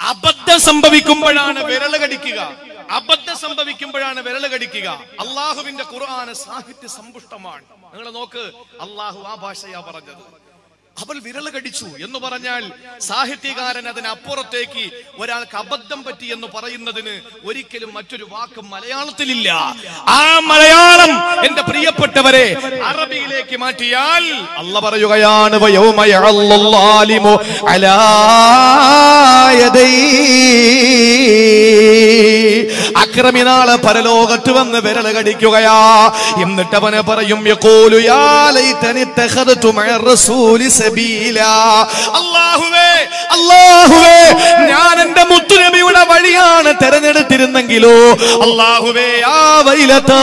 അബദ്ധം സംഭവിക്കുമ്പോഴാണ് വിരൽ കടിക്കുക അബദ്ധം സംഭവിക്കുമ്പോഴാണ് വിരൽ കടിക്കുക അള്ളാഹുവിന്റെ ഖുർആന് സാഹിത്യ സമ്പുഷ്ടമാണ് നിങ്ങൾ നോക്ക് അള്ളാഹു ആ ഭാഷയാ പറഞ്ഞത് അവൾ വിരൽ കടിച്ചു എന്ന് പറഞ്ഞാൽ സാഹിത്യകാരൻ അതിനപ്പുറത്തേക്ക് ഒരാൾക്ക് അബദ്ധം പറ്റി എന്ന് പറയുന്നതിന് ഒരിക്കലും മറ്റൊരു വാക്കും മലയാളത്തിലില്ല ആ മലയാളം എന്റെ പ്രിയപ്പെട്ടവരെ അറബിയിലേക്ക് മാറ്റിയാൽ അല്ല പറയുകയാണ് വയൗമ യഅല്ലല്ലാലിമു അലാ യദൈ അക്രമി നാളെ പരലോകത്ത് വന്ന് വിരൽ കടിക്കുകയാ എന്നിട്ട് അവന് പറയും യഖൂലു യാ ലൈതനി ഇത്തഖദതു മഅ റസൂലി സബീലാ അല്ലാഹുവേ അല്ലാഹുവേ ഞാൻ എന്റെ മുത്തുനബിയുടെ വഴിയാണ് തെരഞ്ഞെടുത്തിരുന്നെങ്കിലോ അല്ലാഹുവേ ആ വൈലത്താ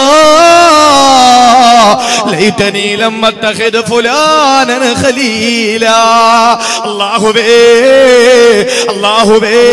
ലൈതനി ലം അത്തഖിദ് ഫുലാനൻ ഖലീലാ അല്ലാഹുവേ അല്ലാഹുവേ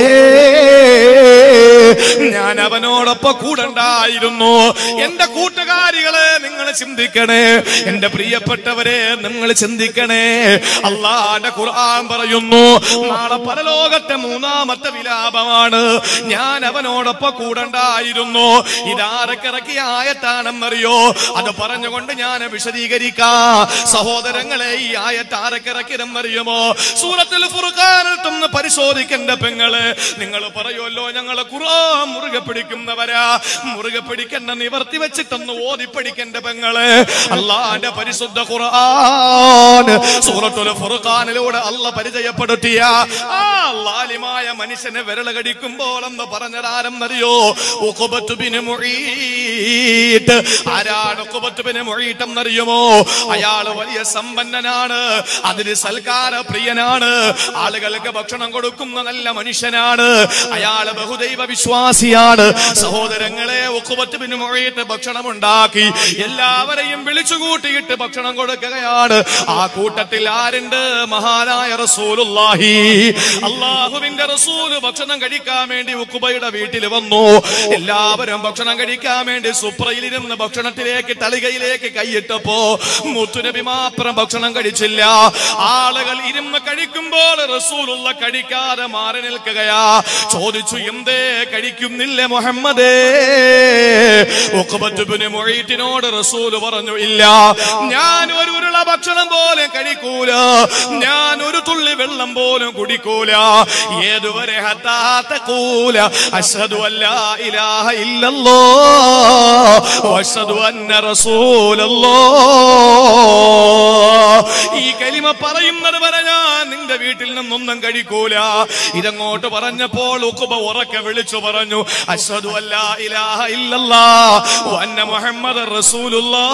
ഞാൻ അവനോടൊപ്പം കൂടണ്ടായിരുന്നു എന്റെ കൂട്ടുകാരികളെ നിങ്ങൾ ചിന്തിക്കണേ എന്റെ പ്രിയപ്പെട്ടവരെ നിങ്ങൾ ചിന്തിക്കണേ അള്ളാന്റെ ഖുർആൻ പറയുന്നു നാളെ പരലോകത്തെ മൂന്നാമത്തെ വിലാപമാണ് ഞാൻ അവനോടൊപ്പം കൂടണ്ടായിരുന്നു ഇതാരൊക്കെ ഇറക്കിയ ആയത്താണെന്നറിയോ അത് പറഞ്ഞുകൊണ്ട് ഞാൻ വിശദീകരിക്കാം സഹോദരങ്ങളെ ഈ ആയത്ത് ആരൊക്കെ ഇറക്കിയതെന്നറിയുമോ സൂറത്തിൽ ഫുർഖാനത്തൊന്ന് പരിശോധിക്കേണ്ട പെങ്ങള് നിങ്ങൾ പറയുമല്ലോ ഞങ്ങള് ഖുർആൻ മുറുകെ പിടിക്കുന്നവരാ മുറുകെ പിടിക്കേണ്ട നിവർത്തി വെച്ചിട്ടൊന്ന് ഓതി പഠിക്കേണ്ട പെങ്ങള് അള്ളാന്റെ പരിശുദ്ധ ഖുർആൻ സൂറത്തുൽ ഫുർഖാനിലൂടെ അല്ല പരിചയപ്പെടുത്തിയ ആ ലാലിമായ മനുഷ്യനെ വിരൽ കടിക്കുമ്പോൾ എന്ന് പറഞ്ഞതാരെന്നറിയോ ഉഖബത്ത് ബിൻ മുഈത്ത് ആരാണ് ഉഖബത്ത് ബിൻ മുഈത്ത് എന്നറിയുമോ അയാൾ വലിയ സമ്പന്നനാണ് അതിന് സൽക്കാര പ്രിയനാണ് ആളുകൾക്ക് ഭക്ഷണം കൊടുക്കുന്ന നല്ല മനുഷ്യനാണ് അയാൾ ബഹുദൈവ വിശ്വാസിയാണ് സഹോദരങ്ങളെ ഉഖബത്ത് ബിൻ മുഈത്ത് ഭക്ഷണം ഉണ്ടാക്കി എല്ലാവരെയും വിളിച്ചു കൂട്ടിയിട്ട് ഭക്ഷണം കൊടുക്കുകയാണ് ആ കൂട്ടത്തിൽ ആരുണ്ട് മഹാനായ റസൂലുള്ളാഹി അള്ളാഹുവിന്റെ റസൂല് ഭക്ഷണം കഴിക്കാൻ വേണ്ടി ഉക്കുബയുടെ വീട്ടിൽ വന്നു എല്ലാവരും ഭക്ഷണം കഴിക്കാൻ വേണ്ടി സുപ്രയിലിരുന്ന് ഭക്ഷണത്തിലേക്ക് തളികയിലേക്ക് കൈയിട്ടപ്പോ മുത്തുനബി മാത്രം ഭക്ഷണം കഴിച്ചില്ല ആളുകൾ ഇരുന്ന് കഴിക്കുമ്പോൾ റസൂലുള്ള കഴിക്കാതെ മാറി നിൽക്കുകയാ ചോദിച്ചു എന്തേ കഴിക്കുന്നില്ല മുഹമ്മദേ ഉഖബത്ത് ഇബ്നു മുഈത്തിനോട് റസൂല് പറഞ്ഞു ഇല്ല ഞാൻ ഒരു ഉരുള ഭക്ഷണം പോലും കഴിക്കൂല ഞാൻ ഒരു തുള്ളി വെള്ളം പോലും കുടിക്കൂല ഏതുവരെ ഹത്താ തഖൂല അഷ്ഹദു അല്ലാ ഇലാഹ ഇല്ലല്ലോ അഷ്ഹദു അന്ന റസൂലല്ലോ ഈ കലിമ പറയുന്നത് വരെ ഞാൻ നിന്റെ വീട്ടിൽ നിന്നൊന്നും കഴിക്കൂല ഇതങ്ങോട്ട് പറഞ്ഞപ്പോൾ ഉക്കുബ ഉറക്കെ വിളിച്ചു പറഞ്ഞു അഷ്ഹദു അല്ലാ ഇലാഹ ഇല്ലല്ലാ വന്ന മുഹമ്മദ് റസൂലുള്ളാ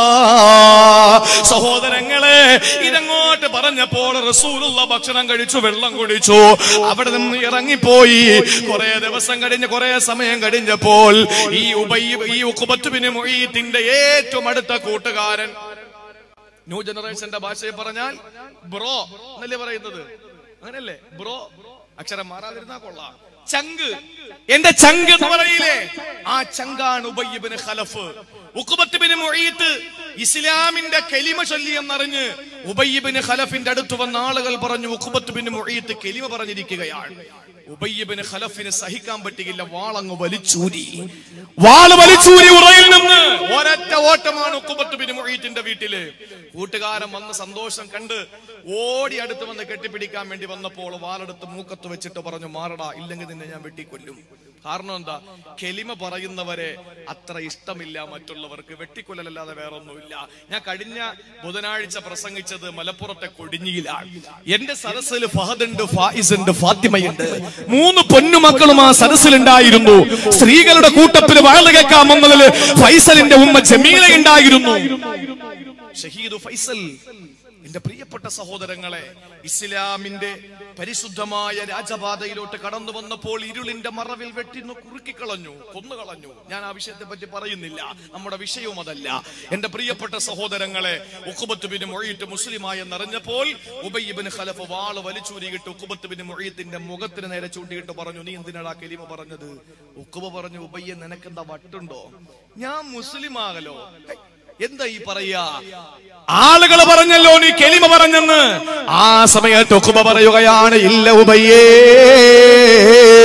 സഹോദരങ്ങളെ ഇതങ്ങോട്ട് പറഞ്ഞപ്പോൾ റസൂലുള്ള ഭക്ഷണം കഴിച്ചു വെള്ളം കുടിച്ചു അവിടെ നിന്ന് ഇറങ്ങിപ്പോയി കുറെ ദിവസം കഴിഞ്ഞ് കുറെ സമയം കഴിഞ്ഞപ്പോൾ ഈ ഉബൈ ഈ ഉഖബത്തുബിന് മൊയ്യത്തിന്റെ ഏറ്റവും അടുത്ത കൂട്ടുകാരൻ ന്യൂ ജനറേഷന്റെ ഭാഷയിൽ പറഞ്ഞാൽ ബ്രോ എന്നല്ലേ പറയുന്നത് അങ്ങനല്ലേ ബ്രോ അക്ഷരം മാറാതിരുന്നാ കൊള്ളാം ചങ്ക് എന്റെ ചങ്ക് എന്ന് പറയില്ലേ ആ ചങ്കാണ് ഉബയ്യബിന് ഖലഫ് ഉഖബത്തുബിന് മുഈത്ത് ഇസ്ലാമിന്റെ കലിമ ചൊല്ലി എന്നറിഞ്ഞ് ഉബയ്യബിന് ഖലഫിന്റെ അടുത്ത് വന്ന ആളുകൾ പറഞ്ഞു ഉഖബത്തുബിന് മുഈത്ത് കലിമ പറഞ്ഞിരിക്കുകയാണ് ഉബയ്യബിന് ഖലഫിന് സഹിക്കാൻ പറ്റുകയില്ല വാളങ്ങ് വലിച്ചൂരി വാള് വലിച്ചൂരി ഉറയിൽ നിന്ന് ഒരൊറ്റ ഓട്ടമാണ് ഉക്കുബത്തുബിന് മുഹീത്തിന്റെ വീട്ടില് കൂട്ടുകാരൻ വന്ന് സന്തോഷം കണ്ട് ഓടി അടുത്ത് വന്ന് കെട്ടിപ്പിടിക്കാൻ വേണ്ടി വന്നപ്പോൾ വാളെടുത്ത് മൂക്കത്ത് വെച്ചിട്ട് പറഞ്ഞു മാറടാ ഇല്ലെങ്കിൽ നിന്നെ ഞാൻ വെട്ടിക്കൊല്ലും കാരണം എന്താ കെലിമ പറയുന്നവരെ അത്ര ഇഷ്ടമില്ല മറ്റുള്ളവർക്ക് വെട്ടിക്കൊല്ലലല്ലാതെ വേറൊന്നുമില്ല ഞാൻ കഴിഞ്ഞ ബുധനാഴ്ച പ്രസംഗിച്ചത് മലപ്പുറത്തെ കൊടിഞ്ഞിയിലാണ് എന്റെ സദസ്സിൽ ഫഹദുണ്ട് ഫായിസ് ഉണ്ട് ഫാത്തിമയുണ്ട് മൂന്ന് പൊന്നുമക്കളും ആ സദസ്സിലുണ്ടായിരുന്നു സ്ത്രീകളുടെ കൂട്ടത്തിൽ വാഴ കേൾക്കാൻ വന്നതിൽ ഫൈസലിന്റെ ഉമ്മ ജമീല ഉണ്ടായിരുന്നു ഷഹീദ് ഫൈസൽ എന്റെ പ്രിയപ്പെട്ട സഹോദരങ്ങളെ ഇസ്ലാമിന്റെ പരിശുദ്ധമായ രാജപാതയിലോട്ട് കടന്നു വന്നപ്പോൾ ഇരുളിന്റെ മറവിൽ വെട്ടിന്ന് കുറുക്കിക്കളഞ്ഞു കൊന്നുകളഞ്ഞു ഞാൻ ആ വിഷയത്തെ പറ്റി പറയുന്നില്ല നമ്മുടെ വിഷയവും അതല്ല എന്റെ പ്രിയപ്പെട്ട സഹോദരങ്ങളെ ഉഖബത്ത് ബിൻ മൊഴീറ്റ് മുസ്ലിമായി എന്നറിഞ്ഞപ്പോൾ ഉബയ്യബിന് ഖലഫ് വാള് വലിച്ചൂരിയിട്ട് ഉഖബത്ത് ബിൻ മൊഴീത്തിന്റെ മുഖത്തിന് നേരെ ചൂണ്ടിയിട്ട് പറഞ്ഞു നീ എന്തിനാടാ കലിമ പറഞ്ഞത് ഉഖബ പറഞ്ഞു ഉബയ്യ നിനക്കെന്താ വട്ടുണ്ടോ ഞാൻ മുസ്ലിം ആകലോ ഹൈ, എന്താ ഈ പറയാ ആളുകൾ പറഞ്ഞല്ലോ നീ കെലിമ പറഞ്ഞെന്ന് ആ സമയത്ത് ഉഖബ പറയുകയാണ് ഇല്ല ഉബയ്യേ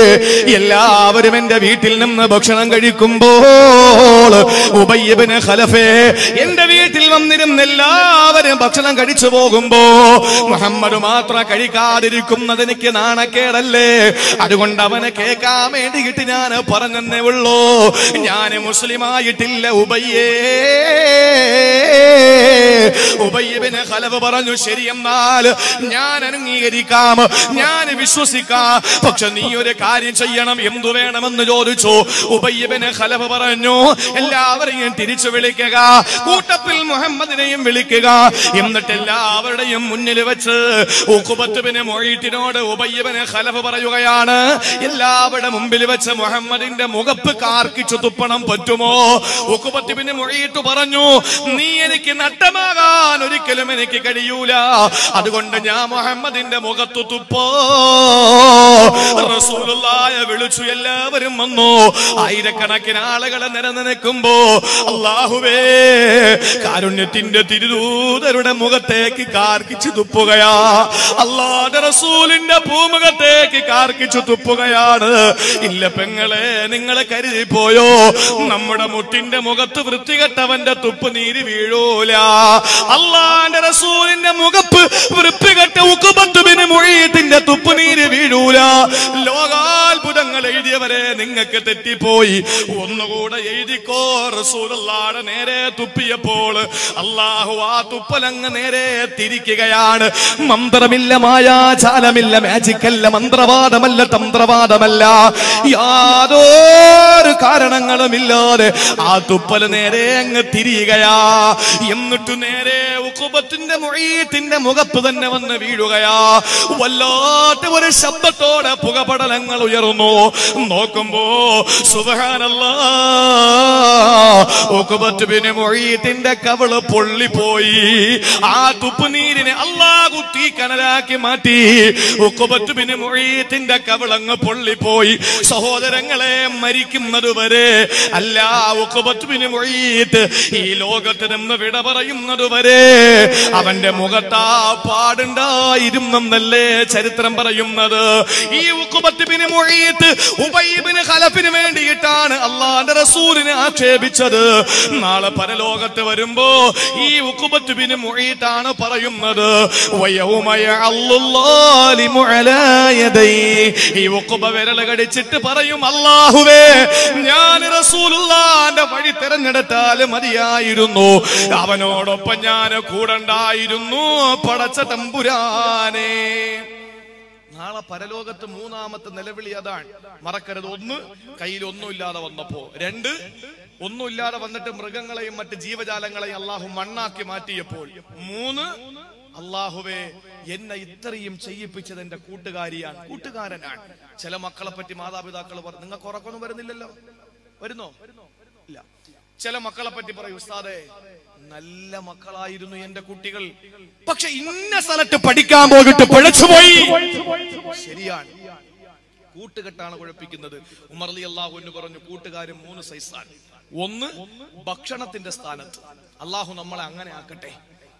എല്ലാവരും എന്റെ വീട്ടിൽ നിന്ന് ഭക്ഷണം കഴിക്കുമ്പോൾ ഉബയ്യബിന് ഖലഫേ എന്റെ വീട്ടിൽ വന്നിരുന്ന എല്ലാവരും ഭക്ഷണം കഴിച്ചു പോകുമ്പോ മുഹമ്മദ് മാത്രം കഴിക്കാതിരിക്കുന്നത് എനിക്ക് നാണക്കേടല്ലേ അതുകൊണ്ട് അവനെ കേൾക്കാൻ വേണ്ടിയിട്ട് ഞാൻ പറഞ്ഞെന്നേ ഉള്ളൂ ഞാൻ മുസ്ലിമായിട്ടില്ല ഉബയ്യേ ഉബയ്യബിന് ഖലഫ് പറഞ്ഞു ശരി എന്നാൽ ഞാൻ അംഗീകരിക്കാം ഞാൻ വിശ്വസിക്കാം പക്ഷെ നീ ഒരു കാര്യം ചെയ്യണം എന്തു വേണമെന്ന് ചോദിച്ചു ഉബയ്യബിന് ഖലഫ് പറഞ്ഞു എല്ലാവരെയും തിരിച്ചു വിളിക്കുക കൂട്ടത്തിൽ മുഹമ്മദിനെയും വിളിക്കുക എന്നിട്ട് എല്ലാവരുടെയും മുന്നിൽ വെച്ച് ഉക്കുബത്തുബിന് മൊഴീട്ടിനോട് ഉബയ്യബിന് ഖലഫ് പറയുകയാണ് എല്ലാവരുടെ മുമ്പിൽ വെച്ച് മുഹമ്മദിന്റെ മുഖപ്പ് കാർക്കിച്ചു തുപ്പണം പറ്റുമോ ഉക്കുബത്തുബിന് മൊഴീട്ട് പറഞ്ഞു നീ എനിക്ക് നട്ടമാകാൻ ഒരിക്കലും എനിക്ക് കഴിയൂല അതുകൊണ്ട് ഞാൻ മുഹമ്മദിന്റെ മുഖത്തു തുപ്പോ റസൂലുള്ളായ വിളിച്ചു എല്ലാവരും വന്നു ആയിരക്കണക്കിന് ആളുകളെ നിരനിൽക്കുമ്പോ അള്ളാഹുവേ കാരുണ്യത്തിന്റെ തിരുദൂതരുടെ മുഖത്തേക്ക് കാർക്കിച്ചു തുപ്പുകയാ അള്ളാന്റെ റസൂലിന്റെ പൂമുഖത്തേക്ക് കാർക്കിച്ചു തുപ്പുകയാണ് ഇല്ല പെങ്ങളെ നിങ്ങളെ കരുതി പോയോ നമ്മുടെ മുട്ടിന്റെ മുഖത്ത് വൃത്തികെട്ടവന്റെ തുപ്പ് നീര് വീഴൂല അള്ളാന്റെ റസൂലിന്റെ മുഖപ്പ് വൃത്തികെട്ട ഉക്കുപത്തുബിന് മൊഴിയത്തിന്റെ തുപ്പ് നീര് വീഴൂല ലോകാത്ഭുതങ്ങൾ എഴുതിയവരെ നിങ്ങൾക്ക് തെറ്റിപ്പോയി ഒന്നുകൂടെ എഴുതിക്കോ റസൂലുള്ളാടെ നേരെ തുപ്പിയപ്പോൾ അള്ളാഹു ആ തുപ്പലങ്ങ് നേരെ തിരിക്കുകയാണ് മന്ത്രമില്ല മായാജാലമില്ല മാജിക്കല്ല മന്ത്രവാദമല്ല തന്ത്രവാദമല്ല യാതൊരു കാരണങ്ങളുമില്ലാതെ ആ തുപ്പല് നേരെ അങ്ങ് തിരിയുകയാ എന്നിട്ട് നേരെ ഉക്കുബത്തിന്റെ മൊഴീത്തിന്റെ മുഖത്ത് തന്നെ വന്ന് വീഴുകയാ വല്ലാത്ത ഒരു ശബ്ദത്തോടെ പുകപടലങ്ങൾ ഉയർന്നു നോക്കുമ്പോ സുബഹാനല്ലാ ഉക്കുബത്തുബിന് മൊഴീത്തിന്റെ കവള് പൊള്ളിപ്പോയി ആ തുപ്പുനീരിനെ അള്ളാഹു തീ കനലാക്കി മാറ്റി ഉക്കുബത്തുബിന് മൊഴീത്തിന്റെ കവളങ്ങ് പൊള്ളിപ്പോയി സഹോദരങ്ങളെ മരിക്കുന്നത് വരെ അല്ല ഉക്കുബത്തുബിന് മൊഴീത്ത് ഈ ലോകത്ത് നിന്ന് വിട പറയുന്നത് വരെ അവന്റെ മുഖത്താ പാടുണ്ടായിരുന്നെന്നല്ലേ ചരിത്രം പറയുന്നത് ഈ ഉക്കുബത്തുബിന് മൊഴീത്ത് ഉബൈബിന് ഖലഫിന് വേണ്ടിയിട്ടാണ് അള്ളാന്റെ റസൂലിനെ ആക്ഷേപിച്ചത് നാളെ പരലോകത്ത് വരുമ്പോ ഈ ഉക്കുബത്തുബിന് മൊഴീത്താണ് പറയുന്നത് വയൗമയ അല്ലുല്ലാലിമു അലാ യദൈ. ഈ ഉക്കുബ വിരൽ കടിച്ചിട്ട് പറയും അള്ളാഹുവേ ഞാൻ റസൂലുള്ളാന്റെ വഴി തെരഞ്ഞെടുത്താൽ മതിയായിരുന്നു അവനോടൊപ്പം ഞാൻ കൂടണ്ടായിരുന്നു പടച്ച തമ്പുരാനെ നാളെ പരലോകത്ത് മൂന്നാമത്തെ നിലവിളി അതാണ് മറക്കരുത് ഒന്ന് കയ്യിൽ ഒന്നുമില്ലാതെ വന്നപ്പോ രണ്ട് ഒന്നുമില്ലാതെ വന്നിട്ട് മൃഗങ്ങളെയും മറ്റ് ജീവജാലങ്ങളെയും അള്ളാഹു മണ്ണാക്കി മാറ്റിയപ്പോൾ മൂന്ന് അള്ളാഹുവെ എന്നെ ഇത്രയും ചെയ്യിപ്പിച്ചത് എന്റെ കൂട്ടുകാരിയാണ് കൂട്ടുകാരനാണ് ചില മക്കളെ പറ്റി മാതാപിതാക്കൾ പറഞ്ഞു നിങ്ങൾക്ക് ഉറക്കൊന്നും വരുന്നില്ലല്ലോ വരുന്നോ ഇല്ല ചില മക്കളെ പറ്റി പറയും ഉസ്താദെ നല്ല മക്കളായിരുന്നു എന്റെ കുട്ടികൾ പക്ഷെ ഇന്ന സ്ഥലത്ത് പഠിക്കാൻ പോയിട്ട് പിഴച്ചുപോയി ശരിയാണ് കൂട്ടുകെട്ടാണ് കുഴപ്പിക്കുന്നത് ഉമർലി അള്ളാഹു എന്ന് പറഞ്ഞു കൂട്ടുകാരും മൂന്ന് സൈസാണ് ഒന്ന് ഭക്ഷണത്തിന്റെ സ്ഥാനത്ത് അള്ളാഹു നമ്മളെ അങ്ങനെ ആക്കട്ടെ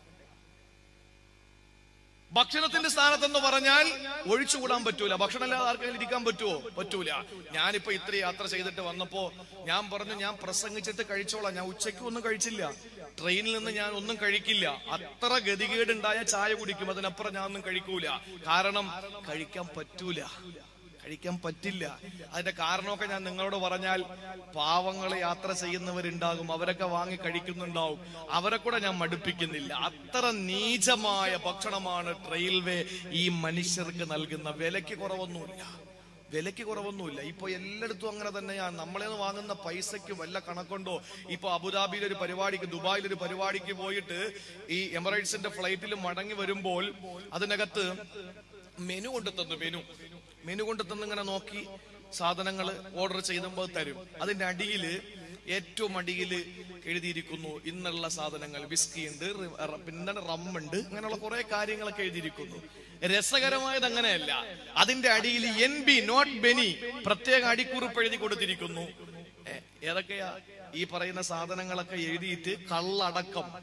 ഭക്ഷണത്തിന്റെ സ്ഥാനത്തെന്ന് പറഞ്ഞാൽ ഒഴിച്ചുകൂടാൻ പറ്റൂല ഭക്ഷണം ഇല്ലാതെ ആർക്കെങ്കിലും ഇരിക്കാൻ പറ്റുമോ പറ്റൂല ഞാനിപ്പോ ഇത്ര യാത്ര ചെയ്തിട്ട് വന്നപ്പോ ഞാൻ പറഞ്ഞു ഞാൻ പ്രസംഗിച്ചിട്ട് കഴിച്ചോളാം ഞാൻ ഉച്ചയ്ക്ക് ഒന്നും കഴിച്ചില്ല ട്രെയിനിൽ നിന്ന് ഞാൻ ഒന്നും കഴിക്കില്ല അത്ര ഗതികേടുണ്ടായ ചായ കുടിക്കും അതിനപ്പുറം ഞാൻ ഒന്നും കഴിക്കൂല കാരണം കഴിക്കാൻ പറ്റൂല കഴിക്കാൻ പറ്റില്ല അതിന്റെ കാരണമൊക്കെ ഞാൻ നിങ്ങളോട് പറഞ്ഞാൽ പാവങ്ങൾ യാത്ര ചെയ്യുന്നവരുണ്ടാകും അവരൊക്കെ വാങ്ങി കഴിക്കുന്നുണ്ടാവും അവരെ കൂടെ ഞാൻ മടുപ്പിക്കുന്നില്ല അത്ര നീചമായ ഭക്ഷണമാണ് റെയിൽവേ ഈ മനുഷ്യർക്ക് നൽകുന്ന വിലയ്ക്ക് കുറവൊന്നുമില്ല വിലയ്ക്ക് കുറവൊന്നുമില്ല ഇപ്പൊ എല്ലായിടത്തും അങ്ങനെ തന്നെയാണ് നമ്മളെ നിന്ന് വാങ്ങുന്ന പൈസയ്ക്ക് വല്ല കണക്കുണ്ടോ ഇപ്പൊ അബുദാബിയിൽ ഒരു പരിപാടിക്ക് ദുബായിൽ ഒരു പരിപാടിക്ക് പോയിട്ട് ഈ എമിറേറ്റ്സിന്റെ ഫ്ലൈറ്റിൽ മടങ്ങി വരുമ്പോൾ അതിനകത്ത് മെനു കൊണ്ട് തന്നു മെനു മെനു കൊണ്ട് തന്ന് ഇങ്ങനെ നോക്കി സാധനങ്ങൾ ഓർഡർ ചെയ്യുമ്പോൾ തരും അതിന്റെ അടിയില് ഏറ്റവും അടിയിൽ എഴുതിയിരിക്കുന്നു ഇന്നുള്ള സാധനങ്ങൾ വിസ്കി ഉണ്ട് റി- റ- പിന്നെ റമ്മുണ്ട് അങ്ങനെയുള്ള കുറെ കാര്യങ്ങളൊക്കെ എഴുതിയിരിക്കുന്നു രസകരമായത് അങ്ങനെയല്ല അതിന്റെ അടിയിൽ എൻ ബി നോട്ട് ബെനി പ്രത്യേക അടിക്കുറിപ്പ് എഴുതി കൊടുത്തിരിക്കുന്നു ഏ, ഏതൊക്കെയാ ഈ പറയുന്ന സാധനങ്ങളൊക്കെ എഴുതിയിട്ട് കള്ളടക്കം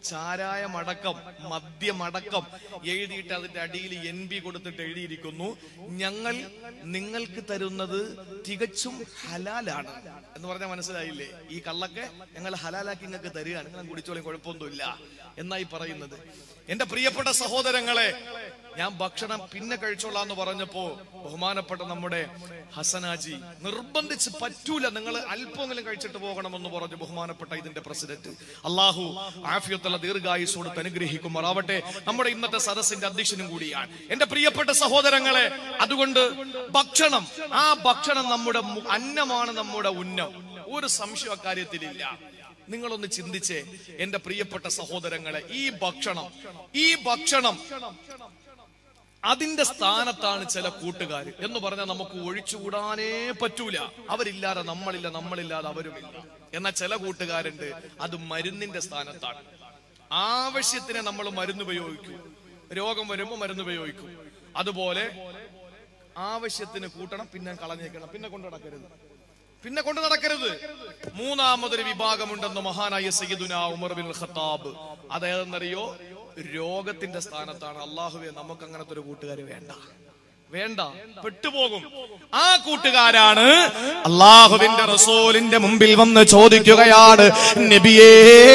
ചാരായമടക്കം മദ്യമടക്കം എഴുതിയിട്ട് അതിന്റെ അടിയിൽ എൻ ബി കൊടുത്തിട്ട് എഴുതിയിരിക്കുന്നു ഞങ്ങൾ നിങ്ങൾക്ക് തരുന്നത് തികച്ചും ഹലാലാണ് എന്ന് പറഞ്ഞാൽ മനസ്സിലായില്ലേ ഈ കള്ളൊക്കെ ഞങ്ങൾ ഹലാലാക്കി നിങ്ങൾക്ക് തരികയാണ് നിങ്ങൾ കുടിച്ചോളി കുഴപ്പമൊന്നുമില്ല എന്നായി പറയുന്നത് എന്റെ പ്രിയപ്പെട്ട സഹോദരങ്ങളെ ഞാൻ ഭക്ഷണം പിന്നെ കഴിച്ചോളാന്ന് പറഞ്ഞപ്പോ ബഹുമാനപ്പെട്ട നമ്മുടെ ഹസനാജി നിർബന്ധിച്ച് പറ്റൂല നിങ്ങൾ അല്പമെങ്കിലും കഴിച്ചിട്ട് പോകണമെന്ന് പറഞ്ഞു ബഹുമാനപ്പെട്ട ഇതിന്റെ പ്രസിഡന്റ് അള്ളാഹു ആഫിയത്തുള്ള ദീർഘായുസോട് അനുഗ്രഹിക്കുമാറാവട്ടെ നമ്മുടെ ഇന്നത്തെ സദസ്സിന്റെ അധ്യക്ഷനും കൂടിയാണ് എന്റെ പ്രിയപ്പെട്ട സഹോദരങ്ങളെ അതുകൊണ്ട് ഭക്ഷണം ആ ഭക്ഷണം നമ്മുടെ മു- അന്നമാണ് നമ്മുടെ ഉന്നം ഒരു സംശയം അക്കാര്യത്തിലില്ല നിങ്ങളൊന്ന് ചിന്തിച്ചേ എന്റെ പ്രിയപ്പെട്ട സഹോദരങ്ങളെ ഈ ഭക്ഷണം ഈ ഭക്ഷണം അതിന്റെ സ്ഥാനത്താണ് ചില കൂട്ടുകാർ എന്ന് പറഞ്ഞാൽ നമുക്ക് ഒഴിച്ചുകൂടാനേ പറ്റൂല അവരില്ലാതെ നമ്മളില്ല നമ്മളില്ലാതെ അവരുമില്ല എന്നാൽ ചില കൂട്ടുകാരുണ്ട് അത് മരുന്നിന്റെ സ്ഥാനത്താണ് ആവശ്യത്തിന് നമ്മൾ മരുന്ന് ഉപയോഗിക്കും രോഗം വരുമ്പോൾ മരുന്ന് ഉപയോഗിക്കും അതുപോലെ ആവശ്യത്തിന് കൂട്ടണം പിന്നെ കളഞ്ഞേക്കണം പിന്നെ കൊണ്ടു നടക്കരുത് പിന്നെ കൊണ്ടു നടക്കരുത് മൂന്നാമതൊരു വിഭാഗമുണ്ടെന്ന് മഹാനായ സയ്യിദുന ഉമർ ബിൻ ഖത്താബ് അതേതെന്നറിയോ രോഗത്തിന്റെ സ്ഥാനത്താണ് അള്ളാഹുവെ നമുക്ക് അങ്ങനത്തെ ഒരു കൂട്ടുകാർ വേണ്ട വേണ്ട പെട്ടുപോകും ആ കൂട്ടുകാരാണ് അള്ളാഹുവിന്റെ റസൂലിന്റെ മുമ്പിൽ വന്ന് ചോദിക്കുകയാണ് നബിയേ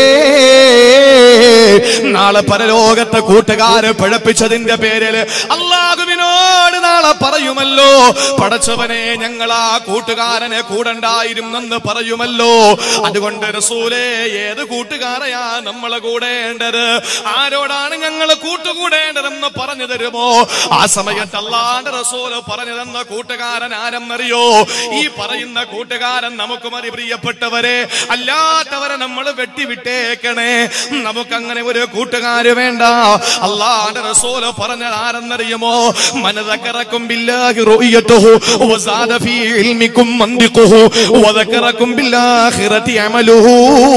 നാളെ പരലോകത്തെ കൂട്ടുകാര് പിഴപ്പിച്ചതിന്റെ പേരില് അള്ളാഹുവിനോട് നാളെ പറയുമല്ലോ പടച്ചവനെ ഞങ്ങൾ ആ കൂട്ടുകാരനെ കൂടണ്ടായിരുന്നെന്ന് പറയുമല്ലോ അതുകൊണ്ട് റസൂലേ ഏത് കൂട്ടുകാരെയാ നമ്മളെ കൂടേണ്ടത് ആരോടാണ് ഞങ്ങൾ കൂട്ടുകൂടേണ്ടതെന്ന് പറഞ്ഞു തരുമോ ആ സമയത്ത് അള്ളാന്റെ റസൂല് പറഞ്ഞു തന്ന കൂട്ടുകാരൻ ആരെന്നറിയോ ഈ പറയുന്ന കൂട്ടുകാരൻ നമുക്ക് മതി പ്രിയപ്പെട്ടവരെ അല്ലാത്തവരെ നമ്മൾ വെട്ടിവിട്ടേക്കണേ നമുക്ക് അങ്ങനെ ഒരു കൂട്ടുകാര് വേണ്ട അള്ളാന്റെ റസൂല് പറഞ്ഞത് ആരെന്നറിയുമോ മനതക്കറക്കും ബില്ലാഹി റുയത്തുഹു വസാദ ഫീ ഇൽമിക്കും മന്തിഖുഹു വദക്കറക്കും ബില്ലാഹിറതി അമലുഹു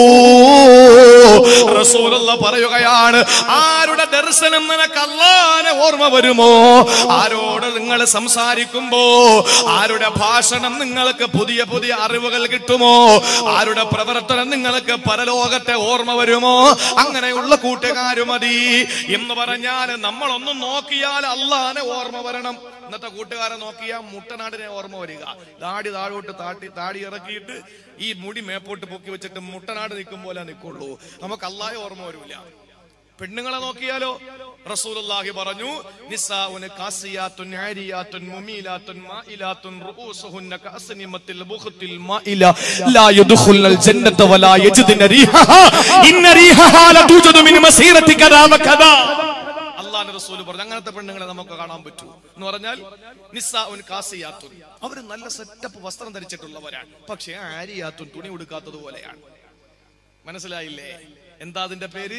റസൂലുള്ള പറയുകയാണ് ആരുടെ ദർശനം നിനക്ക് അള്ളാനെ ഓർമ്മ വരുമോ ആരോട് നിങ്ങൾ സംസാരിക്കുമ്പോ ആരുടെ ഭാഷണം നിങ്ങൾക്ക് പുതിയ പുതിയ അറിവുകൾ കിട്ടുമോ ആരുടെ പ്രവർത്തനം നിങ്ങൾക്ക് പരലോകത്തെ ഓർമ്മ വരുമോ അങ്ങനെയുള്ള കൂട്ടുകാര് മതി എന്ന് പറഞ്ഞാൽ നമ്മളൊന്നും നോക്കിയാൽ അള്ളാനെ ഓർമ്മ വരണം ഇന്നത്തെ കൂട്ടുകാരെ നോക്കിയാൽ മുട്ടനാടിനെ ഓർമ്മ വരിക താടി താഴോട്ട് താട്ടി താടി ഇറക്കിയിട്ട് ഈ മുടി മേപ്പോട്ട് പൊക്കി വെച്ചിട്ട് മുട്ടനാട് നിൽക്കും പോലെ നിൽക്കുള്ളൂ നമുക്ക് അള്ളാഹെ ഓർമ്മ വരൂല പെണ്ണുങ്ങളെ നോക്കിയാലോ റസൂലുള്ളാഹി പറഞ്ഞു നിസാഉന കാസിയാത്തുൻ ആരിയാത്തുൻ മുമീലാത്തുൻ മായിലാത്തുൻ റൂസുഹുന്ന കഅസ്നിമത്തിൽ ബുഖത്തിൽ മായില ലാ യദ്ഖുൽനൽ ജന്നത വലാ യജിദ്ന റീഹഹാ ഇന്ന റീഹഹാ ലതൂജദു മിൻ മസീറതി കദാ വകദാ അള്ളാന്റെ റസൂല് പറഞ്ഞു അങ്ങനത്തെ പെണ്ണുങ്ങളെ നമുക്ക് കാണാൻ പറ്റൂ എന്ന് പറഞ്ഞാൽ നിസ്സാഉൻ കാസിയാത്തുൻ അവർ നല്ല സെറ്റപ്പ് വസ്ത്രം ധരിച്ചിട്ടുള്ളവരാണ് പക്ഷേ ആരിയാത്തുൻ തുണി ഉടുക്കാത്തത് പോലെയാണ് മനസ്സിലായില്ലേ എന്താ അതിന്റെ പേര്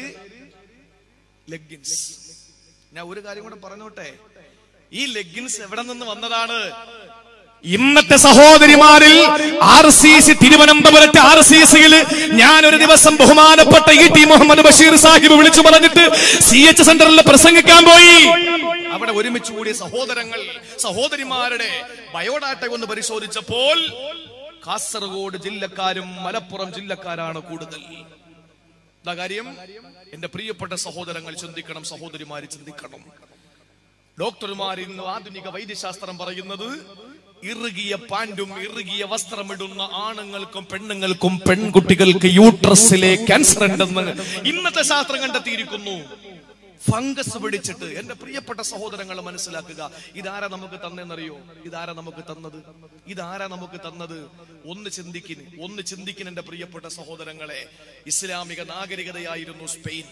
ലെഗിൻസ് ഞാൻ ഒരു കാര്യം കൂടെ പറഞ്ഞോട്ടെ ഈ ലെഗിൻസ് എവിടെ നിന്ന് വന്നതാണ് ഇന്നത്തെ സഹോദരിമാരിൽ ആർ സി സി തിരുവനന്തപുരത്തെ ആർ സി സിയിൽ ഞാൻ ഒരു ദിവസം ബഹുമാനപ്പെട്ട ഇ ടി മുഹമ്മദ് ബഷീർ സാഹിബ് വിളിച്ചു പറഞ്ഞിട്ട് സി എച്ച് സെന്ററിൽ പ്രസംഗിക്കാൻ പോയി അവിടെ ഒരുമിച്ച് കൂടിയ സഹോദരങ്ങൾ സഹോദരിമാരുടെ ബയോഡാറ്റ ഒന്ന് പരിശോധിച്ചപ്പോൾ കാസർഗോഡ് ജില്ലക്കാരും മലപ്പുറം ജില്ലക്കാരാണ് കൂടുതൽ എന്താ കാര്യം എന്റെ പ്രിയപ്പെട്ട സഹോദരങ്ങൾ ചിന്തിക്കണം സഹോദരിമാര് ചിന്തിക്കണം ഡോക്ടർമാർ ഇന്ന് ആധുനിക വൈദ്യശാസ്ത്രം പറയുന്നത് ഇറുകിയ പാൻറ്റും ഇറുകിയ വസ്ത്രമിടുന്ന ആണുങ്ങൾക്കും പെണ്ണുങ്ങൾക്കും പെൺകുട്ടികൾക്ക് യൂട്രസിലെ ക്യാൻസർ ഉണ്ടെന്ന് ഇന്നത്തെ ശാസ്ത്രം കണ്ടെത്തിയിരിക്കുന്നു ഫംഗസ് പിടിച്ചിട്ട് എന്റെ പ്രിയപ്പെട്ട സഹോദരങ്ങൾ മനസ്സിലാക്കുക ഇതാരാ നമുക്ക് തന്നെന്നറിയോ ഇതാരാ നമുക്ക് തന്നത് ഇതാരാ നമുക്ക് തന്നത് ഒന്ന് ചിന്തിക്കിന് ഒന്ന് ചിന്തിക്കിന് എന്റെ പ്രിയപ്പെട്ട സഹോദരങ്ങളെ ഇസ്ലാമിക നാഗരികതയായിരുന്നു സ്പെയിൻ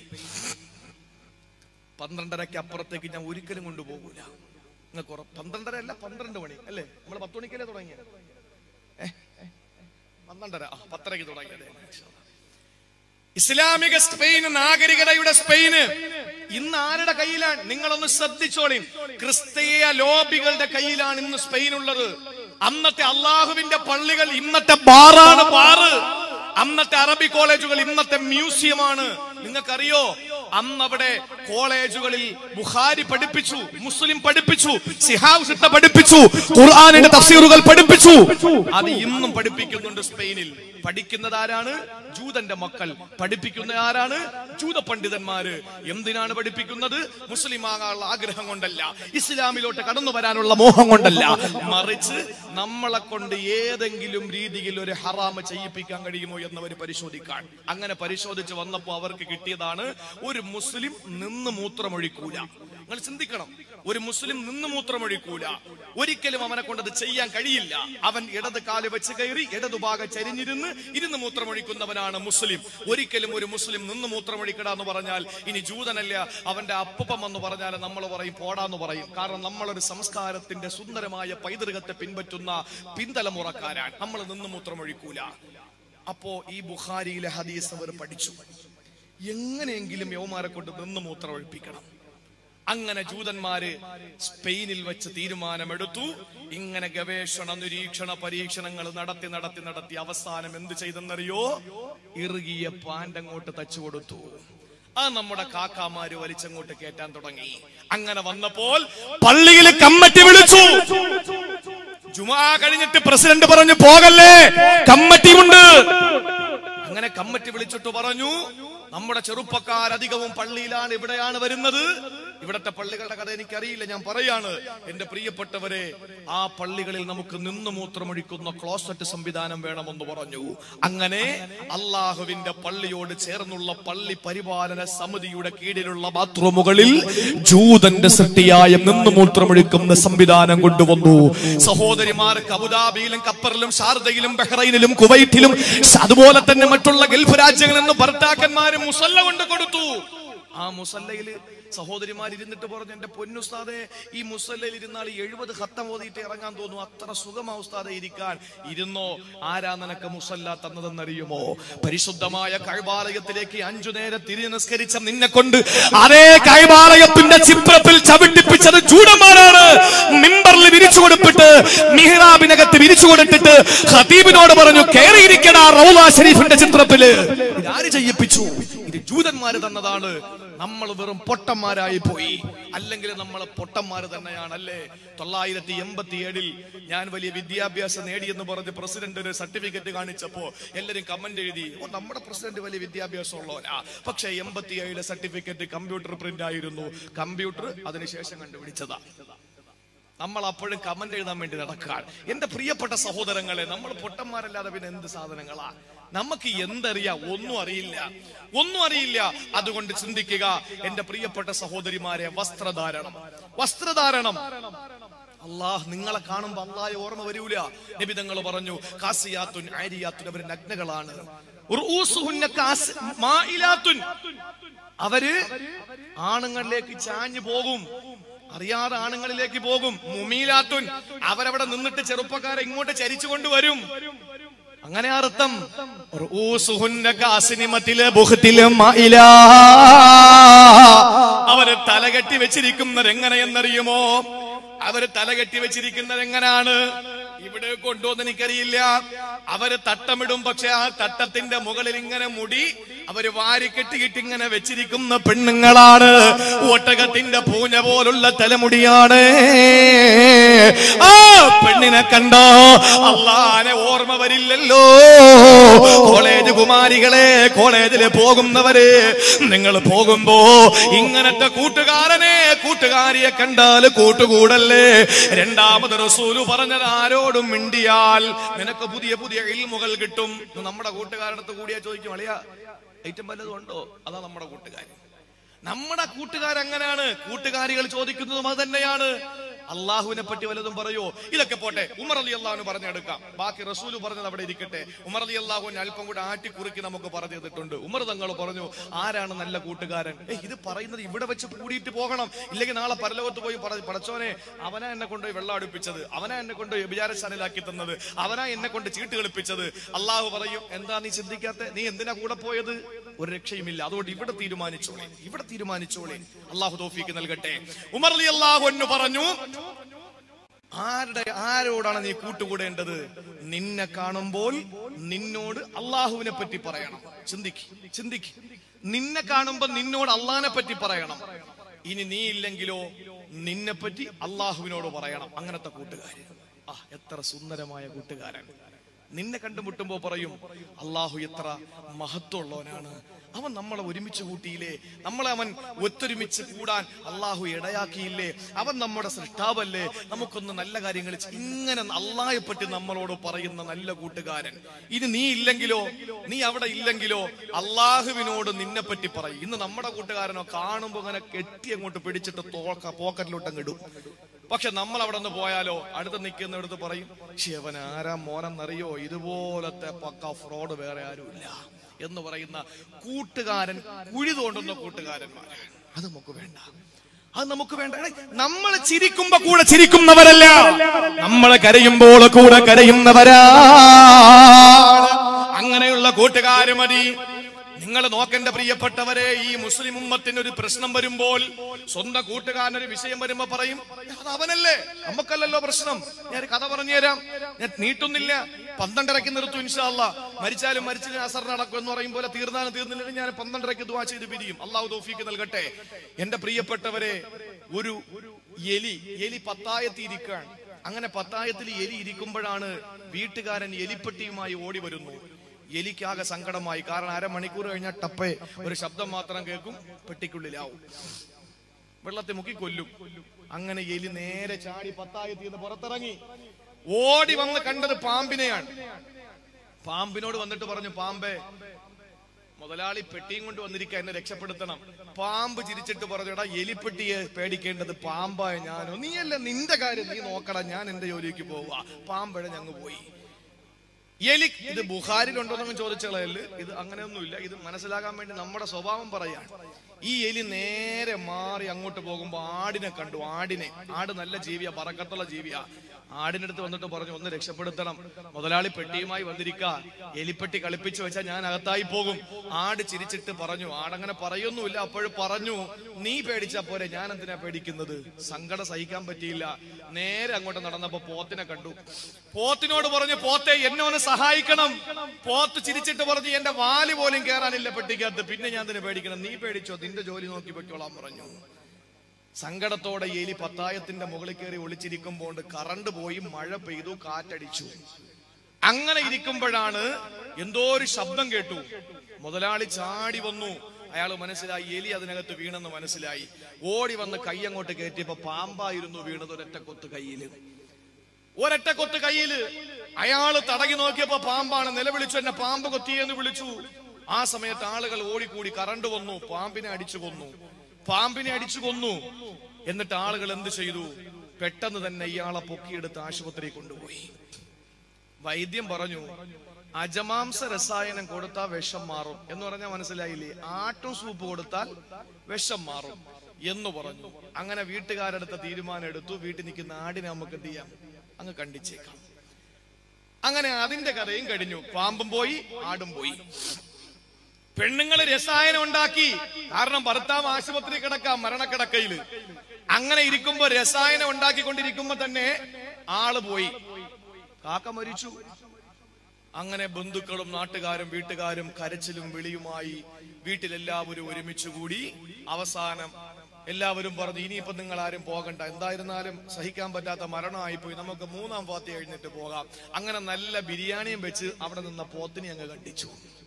പന്ത്രണ്ടരയ്ക്ക് അപ്പുറത്തേക്ക് ഞാൻ ഒരിക്കലും കൊണ്ടുപോകൂല നിങ്ങൾക്ക് ഉറപ്പ് പന്ത്രണ്ടര അല്ല പന്ത്രണ്ട് മണി അല്ലേ നമ്മൾ പത്ത് മണിക്കല്ലേ തുടങ്ങിയത് ഏ? ഏ? പന്ത്രണ്ടര ആ പത്തരയ്ക്ക് തുടങ്ങിയത് ഇസ്ലാമിക സ്പെയിൻ നാഗരികതയുടെ സ്പെയിന് ഇന്ന് ആരുടെ കയ്യിലാണ് നിങ്ങളൊന്ന് ശ്രദ്ധിച്ചോളി ക്രിസ്തീയ ലോബികളുടെ കയ്യിലാണ് ഇന്ന് സ്പെയിൻ ഉള്ളത് അന്നത്തെ അള്ളാഹുവിന്റെ പള്ളികൾ ഇന്നത്തെ ബാറാണ് ബാറ് അന്നത്തെ അറബി കോളേജുകൾ ഇന്നത്തെ മ്യൂസിയമാണ് നിങ്ങൾക്കറിയോ അന്നവിടെ കോളേജുകളിൽ ബുഖാരി പഠിപ്പിച്ചു മുസ്ലിം പഠിപ്പിച്ചു സിഹാബ് സിത്ത പഠിപ്പിച്ചു ഖുർആാനിന്റെ തഫ്സീറുകൾ പഠിപ്പിച്ചു അത് ഇന്നും പഠിപ്പിക്കുന്നുണ്ട് സ്പെയിനിൽ പഠിക്കുന്നത് ആരാണ് ജൂതന്റെ മക്കൾ പഠിപ്പിക്കുന്ന ആരാണ് ജൂത പണ്ഡിതന്മാര് എന്തിനാണ് പഠിപ്പിക്കുന്നത് മുസ്ലിം ആകാനുള്ള ആഗ്രഹം കൊണ്ടല്ല ഇസ്ലാമിലോട്ട് കടന്നു വരാനുള്ള മോഹം കൊണ്ടല്ല മറിച്ച് നമ്മളെ കൊണ്ട് ഏതെങ്കിലും രീതിയിൽ ഒരു ഹറാമ് ചെയ്യിപ്പിക്കാൻ കഴിയുമോ എന്നവർ പരിശോധിക്കാൻ അങ്ങനെ പരിശോധിച്ച് വന്നപ്പോ അവർക്ക് കിട്ടിയതാണ് ഒരു മുസ്ലിം നിന്ന് മൂത്രമൊഴിക്കൂല നിങ്ങൾ ചിന്തിക്കണം ഒരു മുസ്ലിം നിന്ന് മൂത്രമൊഴിക്കൂല ഒരിക്കലും അവനെ കൊണ്ടത് ചെയ്യാൻ കഴിയില്ല അവൻ ഇടത് കാല് വെച്ച് കയറി ഇടതുഭാഗം ചരിഞ്ഞിരുന്ന് ഇരുന്ന് മൂത്രമൊഴിക്കുന്നവനാണ് മുസ്ലിം ഒരിക്കലും ഒരു മുസ്ലിം നിന്ന് മൂത്രമൊഴിക്കട എന്ന് പറഞ്ഞാൽ ഇനി ജൂതനല്ല അവന്റെ അപ്പുപ്പം എന്ന് പറഞ്ഞാൽ നമ്മൾ പറയും പോടാന്ന് പറയും കാരണം നമ്മളൊരു സംസ്കാരത്തിന്റെ സുന്ദരമായ പൈതൃകത്തെ പിൻപറ്റുന്ന പിന്തലമുറക്കാരാണ് നമ്മൾ നിന്ന് മൂത്രമൊഴിക്കൂല അപ്പോ ഈ ബുഖാരിയിലെ ഹദീസ് അവർ പഠിച്ചു എങ്ങനെയെങ്കിലും യൗമാരെ കൊണ്ട് നിന്ന് മൂത്രമൊഴിപ്പിക്കണം അങ്ങനെ ജൂതന്മാര് സ്പെയിനിൽ വെച്ച് തീരുമാനമെടുത്തു ഇങ്ങനെ ഗവേഷണ നിരീക്ഷണ പരീക്ഷണങ്ങൾ നടത്തി നടത്തി നടത്തി അവസാനം എന്ത് ചെയ്തെന്നറിയോ ഇറുകിയ പാൻറ് അങ്ങോട്ട് തച്ചു കൊടുത്തു ആ നമ്മുടെ കാക്കാമാര് വലിച്ചങ്ങോട്ട് കേറ്റാൻ തുടങ്ങി അങ്ങനെ വന്നപ്പോൾ പള്ളിയിൽ കമ്മറ്റി വിളിച്ചു ജുമാ കഴിഞ്ഞിട്ട് പ്രസിഡന്റ് പറഞ്ഞു പോകല്ലേ കമ്മറ്റിയുണ്ട് അങ്ങനെ കമ്മറ്റി വിളിച്ചിട്ട് പറഞ്ഞു നമ്മുടെ ചെറുപ്പക്കാരധികവും പള്ളിയിലാണ് ഇവിടെയാണ് വരുന്നത് ഇവിടത്തെ പള്ളികളുടെ കഥ എനിക്കറിയില്ല ഞാൻ പറയാണ് എന്റെ പ്രിയപ്പെട്ടവരെ ആ പള്ളികളിൽ നമുക്ക് നിന്ന് മൂത്രമൊഴിക്കുന്ന ക്ലോസറ്റ് സംവിധാനം വേണമെന്ന് പറഞ്ഞു അങ്ങനെ അള്ളാഹുവിന്റെ പള്ളിയോട് ചേർന്നുള്ള പള്ളി പരിപാലന സമിതിയുടെ കീഴിലുള്ള ബാത്റൂമുകളിൽ ജൂതന്റെ സൃഷ്ടിയായ നിന്ന് മൂത്രമൊഴിക്കുന്ന സംവിധാനം കൊണ്ടുവന്നു സഹോദരിമാർക്ക് അബുദാബിയിലും ഖത്തറിലും ഷാർദയിലും ബഹ്റൈനിലും കുവൈറ്റിലും അതുപോലെ തന്നെ മറ്റുള്ള ഗൾഫ് രാജ്യങ്ങളിൽ നിന്ന് ഭർത്താക്കന്മാരും മുസല്ല കൊണ്ട് കൊടുത്തു ആ മുസല്ലയില് സഹോദരിമാർ ഇരുന്നിട്ട് പറഞ്ഞു എന്റെ പൊന്നുസ്താദെ ഈ മുസല്ലയിൽ ഇരുന്നാൽ എഴുപത് ഹത്തം ഓതിയിട്ട് ഇറങ്ങാൻ തോന്നും അത്ര സുഖമാ ഉസ്താദെ ഇരിക്കാൻ ഇരുന്നോ ആരാ നിനക്ക് മുസല്ല തന്നതെന്നറിയുമോ പരിശുദ്ധമായ കൈബാലയത്തിലേക്ക് അഞ്ചു നേരം തിരിഞ്ഞു നിസ്കരിച്ച നിന്നെ കൊണ്ട് അതേ കൈബാലയത്തിന്റെ ചിത്രത്തിൽ ചവിട്ടിപ്പിച്ചത് ചൂടന്മാരാണ് മിമ്പറിൽ വിരിച്ചു കൊടുത്തിട്ട് മിഹ്റാബിനകത്ത് വിരിച്ചു കൊടുത്തിട്ട് ഖതീബിനോട് പറഞ്ഞു കയറിയിരിക്കടാ റൗല ഷരീഫിന്റെ ചിത്രത്തില് ഇതാര് ചെയ്യിപ്പിച്ചു ഇത് ജൂതന്മാര് തന്നതാണ് നമ്മൾ വെറും പൊട്ടന്മാരായി പോയി അല്ലെങ്കിൽ നമ്മൾ പൊട്ടന്മാര് തന്നെയാണ് അല്ലേ തൊള്ളായിരത്തി എൺപത്തി ഏഴിൽ ഞാൻ വലിയ വിദ്യാഭ്യാസം നേടിയെന്ന് പറഞ്ഞ് പ്രസിഡന്റ് ഒരു സർട്ടിഫിക്കറ്റ് കാണിച്ചപ്പോ എല്ലാരും കമന്റ് എഴുതി ഓ നമ്മുടെ പ്രസിഡന്റ് വലിയ വിദ്യാഭ്യാസം ഉള്ളവരാ പക്ഷെ എൺപത്തി ഏഴിലെ സർട്ടിഫിക്കറ്റ് കമ്പ്യൂട്ടർ പ്രിന്റ് ആയിരുന്നു കമ്പ്യൂട്ടർ അതിനുശേഷം കണ്ടുപിടിച്ചതാ നമ്മൾ അപ്പോഴും കമന്റ് എഴുതാൻ വേണ്ടി നടക്കാൻ എന്റെ പ്രിയപ്പെട്ട സഹോദരങ്ങളെ നമ്മൾ പൊട്ടന്മാരല്ലാതെ പിന്നെ എന്ത് സാധനങ്ങളാ നമുക്ക് എന്തറിയാം ഒന്നും അറിയില്ല ഒന്നും അറിയില്ല അതുകൊണ്ട് ചിന്തിക്കുക എന്റെ പ്രിയപ്പെട്ട സഹോദരിമാരെ വസ്ത്രധാരണം വസ്ത്രധാരണം അള്ളാഹ് നിങ്ങളെ കാണുമ്പോ അള്ളാഹെ ഓർമ്മ വരൂല നബി തങ്ങൾ പറഞ്ഞു കാസിയാത്തുൻ ആരിയാത്തുൻ അവർ നഗ്നകളാണ് ഉർഊസുഹുന്ന കാസ് മായിലാത്തുൻ. അവര് ആണുങ്ങളിലേക്ക് ചാഞ്ഞു പോകും അറിയാതെ ആണുങ്ങളിലേക്ക് പോകും മുമീലാത്തുൻ അവരവിടെ നിന്നിട്ട് ചെറുപ്പക്കാരെ ഇങ്ങോട്ട് ചരിച്ചു കൊണ്ടുവരും അങ്ങനെ അർത്ഥം റൂസുഹുന്ന കാസിനിമത്തിലെ ബുഹത്തിലെ മായിലാ. അവര് തലകെട്ടി വെച്ചിരിക്കുന്നത് എങ്ങനെയെന്നറിയുമോ അവര് തലകെട്ടി വെച്ചിരിക്കുന്നത് എങ്ങനാണ് ഇവിടെ കൊണ്ടുവന്ന് എനിക്കറിയില്ല അവര് തട്ടമിടും പക്ഷെ ആ തട്ടത്തിന്റെ മുകളിൽ ഇങ്ങനെ മുടി അവര് വാരിക്കെട്ടിയിട്ട് ഇങ്ങനെ വെച്ചിരിക്കുന്ന പെണ്ണുങ്ങളാണ് ഒട്ടകത്തിന്റെ പൂഞ്ഞ പോലുള്ള തലമുടിയാണ് ആ പെണ്ണിനെ കണ്ടോ അള്ളാനെ ഓർമ്മ വരില്ലല്ലോ കോളേജ് കുമാരികളെ കോളേജിൽ പോകുന്നവര് നിങ്ങൾ പോകുമ്പോ ഇങ്ങനത്തെ കൂട്ടുകാരനെ കൂട്ടുകാരിയെ കണ്ടാൽ കൂട്ടുകൂടല്ലേ രണ്ടാമത് റസൂല് പറഞ്ഞത് ആരോടും മിണ്ടിയാൽ നിനക്ക് പുതിയ പുതിയ ഇൽമുകൾ കിട്ടും ഇത് നമ്മുടെ കൂട്ടുകാരടുത്ത് കൂടിയാ ചോദിക്കും അളിയ ഐറ്റം വല്ലതും ഉണ്ടോ അതാ നമ്മുടെ കൂട്ടുകാരൻ നമ്മുടെ കൂട്ടുകാരങ്ങനെയാണ് കൂട്ടുകാരികൾ ചോദിക്കുന്നതും അത് തന്നെയാണ് അള്ളാഹുവിനെ പറ്റി വല്ലതും പറയോ ഇതൊക്കെ പോട്ടെ ഉമർ അലി അള്ളാഹുന് പറഞ്ഞെടുക്കാം ബാക്കി റസൂല് പറഞ്ഞത് അവിടെ ഇരിക്കട്ടെ ഉമർ അലി അള്ളാഹുവിന് അല്പം കൂടെ ആട്ടിക്കുറുക്കി നമുക്ക് പറഞ്ഞു തന്നിട്ടുണ്ട് ഉമർ തങ്ങൾ പറഞ്ഞു ആരാണ് നല്ല കൂട്ടുകാരൻ ഏ ഇത് പറയുന്നത് ഇവിടെ വെച്ച് കൂടിയിട്ട് പോകണം ഇല്ലെങ്കിൽ നാളെ പരലോകത്ത് പോയി പറ- പടച്ചോനെ അവനാ എന്നെ കൊണ്ടുപോയി വെള്ളം അടുപ്പിച്ചത് അവനാ എന്നെ കൊണ്ട് വിചാരശാലയിലാക്കി തന്നത് അവനാ എന്നെ കൊണ്ട് ചീട്ട് കളിപ്പിച്ചത് അള്ളാഹു പറയും എന്താ നീ ചിന്തിക്കാത്ത നീ എന്തിനാ കൂടെ പോയത് ഒരു രക്ഷയുമില്ല അതുകൊണ്ട് ഇവിടെ തീരുമാനിച്ചോളെ ഇവിടെ തീരുമാനിച്ചോളെ അള്ളാഹു തോഫിക്ക് നൽകട്ടെ ഉമർ അലി അള്ളാഹു എന്ന് പറഞ്ഞു ആരുടെ ആരോടാണ് നീ കൂട്ടുകൂടേണ്ടത് നിന്നെ കാണുമ്പോൾ നിന്നോട് അള്ളാഹുവിനെ പറ്റി പറയണം ചിന്തിക്ക് ചിന്തിക്ക് നിന്നെ കാണുമ്പോ നിന്നോട് അള്ളഹാനെ പറ്റി പറയണം ഇനി നീ ഇല്ലെങ്കിലോ നിന്നെ പറ്റി അള്ളാഹുവിനോട് പറയണം അങ്ങനത്തെ കൂട്ടുകാരൻ ആ എത്ര സുന്ദരമായ കൂട്ടുകാരൻ നിന്നെ കണ്ടുമുട്ടുമ്പോ പറയും അള്ളാഹു എത്ര മഹത്വമുള്ളവനാണ് അവൻ നമ്മളെ ഒരുമിച്ച് കൂട്ടിയില്ലേ നമ്മളെ അവൻ ഒത്തൊരുമിച്ച് കൂടാൻ അള്ളാഹു ഇടയാക്കിയില്ലേ അവൻ നമ്മുടെ സൃഷ്ടാവല്ലേ നമുക്കൊന്ന് നല്ല കാര്യങ്ങൾ ചെയ്- ഇങ്ങനെ അള്ളാഹെപ്പറ്റി നമ്മളോട് പറയുന്ന നല്ല കൂട്ടുകാരൻ ഇനി നീ ഇല്ലെങ്കിലോ നീ അവിടെ ഇല്ലെങ്കിലോ അള്ളാഹുവിനോട് നിന്നെ പറ്റി പറയും ഇന്ന് നമ്മുടെ കൂട്ടുകാരനോ കാണുമ്പോ ഇങ്ങനെ കെട്ടി അങ്ങോട്ട് പിടിച്ചിട്ട് തോക്ക പോക്കറ്റിലോട്ടങ്ങ് ഇടും പക്ഷെ നമ്മൾ അവിടെ നിന്ന് പോയാലോ അടുത്ത് നിൽക്കുന്നിടത്ത് പറയും ശിവൻ ആരാ മോനെന്നറിയോ ഇതുപോലത്തെ പക്ക ഫ്രോഡ് വേറെ ആരുമില്ല എന്ന് പറയുന്ന കൂട്ടുകാരൻ കുഴി തോണ്ടുന്ന കൂട്ടുകാരന്മാരാണ് അത് നമുക്ക് വേണ്ട അത് നമുക്ക് വേണ്ട എടേ, നമ്മൾ ചിരിക്കുമ്പോ കൂടെ ചിരിക്കുന്നവരല്ല നമ്മൾ കരയുമ്പോൾ കൂടെ കരയുന്നവരാ അങ്ങനെയുള്ള കൂട്ടുകാര് മതി നിങ്ങൾ നോക്കേണ്ട പ്രിയപ്പെട്ടവരെ ഈ മുസ്ലിം ഉമ്മത്തിന് ഒരു പ്രശ്നം വരുമ്പോൾ സ്വന്തം കൂട്ടുകാരനൊരു വിഷയം വരുമ്പോ പറയും അത് അവനല്ലേ നമുക്കല്ലല്ലോ പ്രശ്നം ഞാൻ ഒരു കഥ പറഞ്ഞുതരാം ഞാൻ നീട്ടുന്നില്ല പന്ത്രണ്ടരയ്ക്ക് നിർത്തും ഇൻഷാല്ല മരിച്ചാലും മരിച്ചാലും അസർ നടക്കും എന്ന് പറയും പോലെ തീർന്നാലും തീർന്നില്ലെങ്കിൽ ഞാൻ പന്ത്രണ്ടരയ്ക്ക് ദുവാ ചെയ്ത് പിരിയും അള്ളാഹു തോഫീക്ക് നൽകട്ടെ എന്റെ പ്രിയപ്പെട്ടവരെ ഒരു എലി എലി പത്തായത്തിരിക്കാൻ അങ്ങനെ പത്തായത്തിൽ എലി ഇരിക്കുമ്പോഴാണ് വീട്ടുകാരൻ എലിപ്പെട്ടിയുമായി ഓടി വരുന്നു എലിക്കാകെ സങ്കടമായി കാരണം അരമണിക്കൂർ കഴിഞ്ഞാൽ ടപ്പേ ഒരു ശബ്ദം മാത്രം കേൾക്കും പെട്ടിക്കുള്ളിലാവും വെള്ളത്തിൽ മുക്കി കൊല്ലും അങ്ങനെ എലി നേരെ ചാടി പത്തായത്തിൽ നിന്ന് പുറത്തിറങ്ങി ഓടി വന്ന് കണ്ടത് പാമ്പിനെയാണ് പാമ്പിനോട് വന്നിട്ട് പറഞ്ഞു പാമ്പേ മുതലാളി പെട്ടിയും കൊണ്ട് വന്നിരിക്കുക എന്നെ രക്ഷപ്പെടുത്തണം പാമ്പ് ചിരിച്ചിട്ട് പറഞ്ഞടാ എലിപ്പെട്ടിയെ പേടിക്കേണ്ടത് പാമ്പായ ഞാനോ നീയല്ല നിന്റെ കാര്യം നീ നോക്കടാ ഞാൻ എന്റെ ജോലിക്ക് പോവാ പാമ്പഴ ഞങ്ങ് പോയി എലി ഇത് ബുഹാരിലുണ്ടോന്നൊന്നും ചോദിച്ചളയല് ഇത് അങ്ങനെയൊന്നുമില്ല ഇത് മനസ്സിലാകാൻ വേണ്ടി നമ്മുടെ സ്വഭാവം പറയാണ് ഈ എലി നേരെ മാറി അങ്ങോട്ട് പോകുമ്പോ ആടിനെ കണ്ടു ആടിനെ ആട് നല്ല ജീവിയാ പറക്കത്തുള്ള ജീവിയാ ആടിനടുത്ത് വന്നിട്ട് പറഞ്ഞു ഒന്ന് രക്ഷപ്പെടുത്തണം മുതലാളി പെട്ടിയുമായി വന്നിരിക്ക എലിപ്പെട്ടി കളിപ്പിച്ചു വെച്ചാൽ ഞാൻ അകത്തായി പോകും ആട് ചിരിച്ചിട്ട് പറഞ്ഞു ആടങ്ങനെ പറയൊന്നുമില്ല അപ്പോഴും പറഞ്ഞു നീ പേടിച്ചാ പോരെ ഞാൻ എന്തിനാ പേടിക്കുന്നത് സങ്കടം സഹിക്കാൻ പറ്റിയില്ല നേരെ അങ്ങോട്ട് നടന്നപ്പോ പോത്തിനെ കണ്ടു പോത്തിനോട് പറഞ്ഞു പോത്തെ എന്നെ ഒന്ന് സഹായിക്കണം പോത്ത് ചിരിച്ചിട്ട് പറഞ്ഞു എന്റെ വാല് പോലും കേറാനില്ല പെട്ടിക്കകത്ത് പിന്നെ ഞാൻ ഇതിനെ പേടിക്കണം നീ പേടിച്ചോ നിന്റെ ജോലി നോക്കി പൊയ്ക്കോളാൻ പറഞ്ഞു സങ്കടത്തോടെ എലി പത്തായത്തിന്റെ മുകളിൽ കയറി ഒളിച്ചിരിക്കുമ്പോൾ കറണ്ട് പോയി മഴ പെയ്തു കാറ്റടിച്ചു അങ്ങനെ ഇരിക്കുമ്പോഴാണ് എന്തോ ഒരു ശബ്ദം കേട്ടു മുതലാളി ചാടി വന്നു അയാൾ മനസ്സിലായി എലി അതിനകത്ത് വീണെന്ന് മനസ്സിലായി ഓടി വന്ന് കൈ അങ്ങോട്ട് കയറ്റിയപ്പോ പാമ്പായിരുന്നു വീണത് ഒരൊറ്റ കൊത്ത് കയ്യില് ഒരൊറ്റ കൊത്ത് കയ്യില് അയാള് തടകി നോക്കിയപ്പോ പാമ്പാണ് നിലവിളിച്ചു എന്നെ പാമ്പ് കൊത്തിയെന്ന് വിളിച്ചു ആ സമയത്ത് ആളുകൾ ഓടിക്കൂടി കറണ്ട് വന്നു പാമ്പിനെ അടിച്ചു കൊന്നു പാമ്പിനെ അടിച്ചു കൊന്നു എന്നിട്ട് ആളുകൾ എന്ത് ചെയ്തു പെട്ടെന്ന് തന്നെ ഇയാളെ പൊക്കിയെടുത്ത് ആശുപത്രി കൊണ്ടുപോയി വൈദ്യം പറഞ്ഞു അജമാംസ രസായനം കൊടുത്താൽ വിഷം മാറും എന്ന് പറഞ്ഞാൽ മനസ്സിലായില്ലേ ആട്ടും സൂപ്പ് കൊടുത്താൽ വിഷം മാറും എന്ന് പറഞ്ഞു അങ്ങനെ വീട്ടുകാരെടുത്ത തീരുമാനം എടുത്തു വീട്ടിൽ നിൽക്കുന്ന ആടിനെ നമുക്ക് എന്ത് ചെയ്യാം അങ്ങ് കണ്ടിച്ചേക്കാം അങ്ങനെ അതിന്റെ കഥയും കഴിഞ്ഞു പാമ്പും പോയി ആടും പോയി പെണ്ണുങ്ങള് രസായനം ഉണ്ടാക്കി കാരണം ഭർത്താവ് ആശുപത്രി കിടക്കാം മരണക്കിടക്കയില് അങ്ങനെ ഇരിക്കുമ്പോ രസായനം ഉണ്ടാക്കിക്കൊണ്ടിരിക്കുമ്പോ തന്നെ ആള് പോയി കാക്ക മരിച്ചു അങ്ങനെ ബന്ധുക്കളും നാട്ടുകാരും വീട്ടുകാരും കരച്ചിലും വിളിയുമായി വീട്ടിലെല്ലാവരും ഒരുമിച്ച് കൂടി അവസാനം എല്ലാവരും പറഞ്ഞു ഇനിയിപ്പോ നിങ്ങൾ ആരും പോകണ്ട എന്തായിരുന്നാലും സഹിക്കാൻ പറ്റാത്ത മരണമായി പോയി നമുക്ക് മൂന്നാം പാത്തി എഴുന്നേറ്റ് പോകാം അങ്ങനെ നല്ല ബിരിയാണിയും വെച്ച് അവിടെ നിന്ന പോത്തിനെ അങ്ങ് കണ്ടിച്ചു